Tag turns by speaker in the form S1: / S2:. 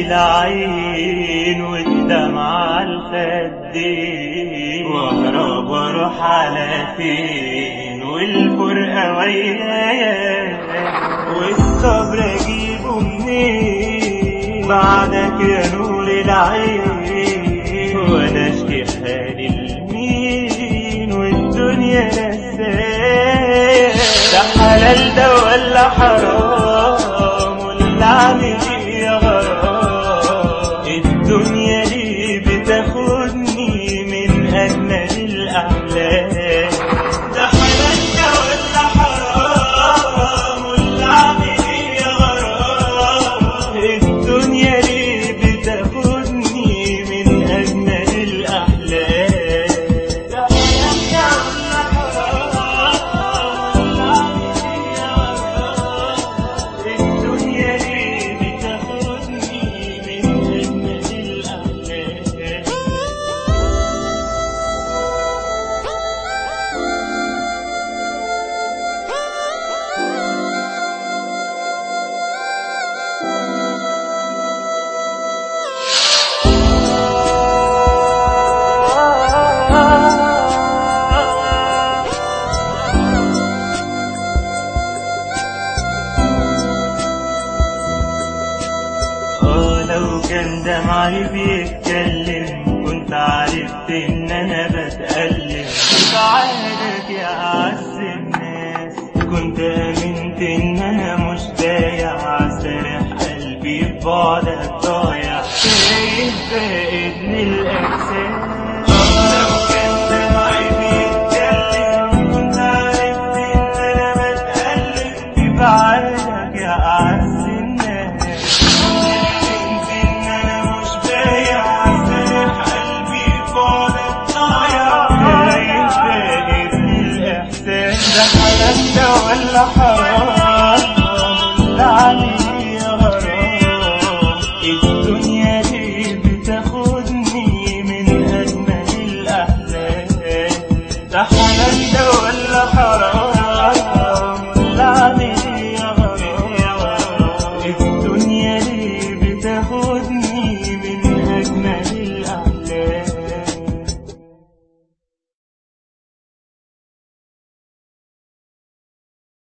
S1: العين والدمع الخدين واهرب واروح على فين والفرقة ويايا والصبر اجيبه منين بعدك يا نور العين وانا اشكي حالي لمين والدنيا نسايا ده حلال ده ولا حرام ولا اعمل ايه يا غرام الدنيا ليه بتاخدني من اجمل الاحلام ده حلال ده ولا حرام ولا اعمل ايه يا غرام الدنيا ليه بتاخدني من اجمل الاحلام ده حلال ده ولا حرام ولا اعمل ايه يا غرام الدنيا ليه بتاخدني من اجمل الاحلام اه لو كان دمعي بيتكلم كنت عرفت ان انا بتألم بعادك يا اعز الناس كنت امنت ان انا مش ضايع سارح قلبي في بعدك ضايع شايف فائد للاجسام لو كان دمعي بيتكلم كنت عرفت ان انا بتألم ببعادك يا اعز الناس ولا حرام